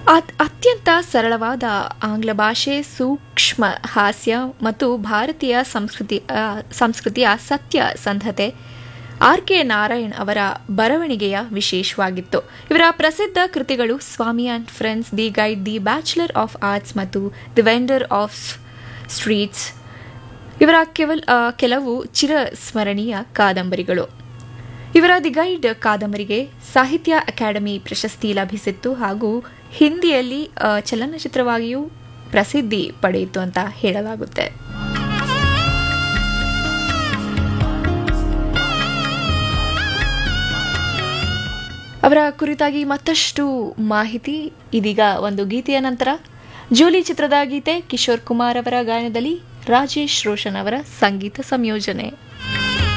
ಅತ್- ಅತ್ಯಂತ ಸರಳವಾದ ಆಂಗ್ಲ ಭಾಷೆ ಸೂಕ್ಷ್ಮ ಹಾಸ್ಯ ಮತ್ತು ಭಾರತೀಯ ಸಂಸ್ಕೃತಿ ಆ, ಸಂಸ್ಕೃತಿಯ ಸತ್ಯಸಂಧತೆ ಆರ್ ಕೆ ನಾರಾಯಣ್ ಅವರ ಬರವಣಿಗೆಯ ವಿಶೇಷವಾಗಿತ್ತು ಇವರ ಪ್ರಸಿದ್ಧ ಕೃತಿಗಳು Swami and friends the guide the bachelor of arts ಮತ್ತು ದಿ ವೆಂಡರ್ ಆಫ್ ಸ್ಟ್ರೀಟ್ಸ್ ಇವರ ಕೆವಲ್ ಆ, ಕೆಲವು ಚಿರಸ್ಮರಣೀಯ ಕಾದಂಬರಿಗಳು ಇವರ ದಿ ಗೈಡ್ ಕಾದಂಬರಿಗೆ ಸಾಹಿತ್ಯ ಅಕಾಡೆಮಿ ಪ್ರಶಸ್ತಿ ಲಭಿಸಿತ್ತು ಹಾಗೂ ಹಿಂದಿಯಲ್ಲಿ ಆ, ಚಲನಚಿತ್ರವಾಗಿಯೂ ಪ್ರಸಿದ್ಧಿ ಪಡೆಯಿತು ಅಂತ ಹೇಳಲಾಗುತ್ತೆ ಅವರ ಕುರಿತಾಗಿ ಮತ್ತಷ್ಟು ಮಾಹಿತಿ ಇದೀಗ ಒಂದು ಗೀತೆಯ ನಂತರ ಜೂಲಿ ಚಿತ್ರದ ಗೀತೆ ಕಿಶೋರ್ ಕುಮಾರ್ ಅವರ ಗಾಯನದಲ್ಲಿ ರಾಜೇಶ್ ರೋಷನ್ ಅವರ ಸಂಗೀತ ಸಂಯೋಜನೆ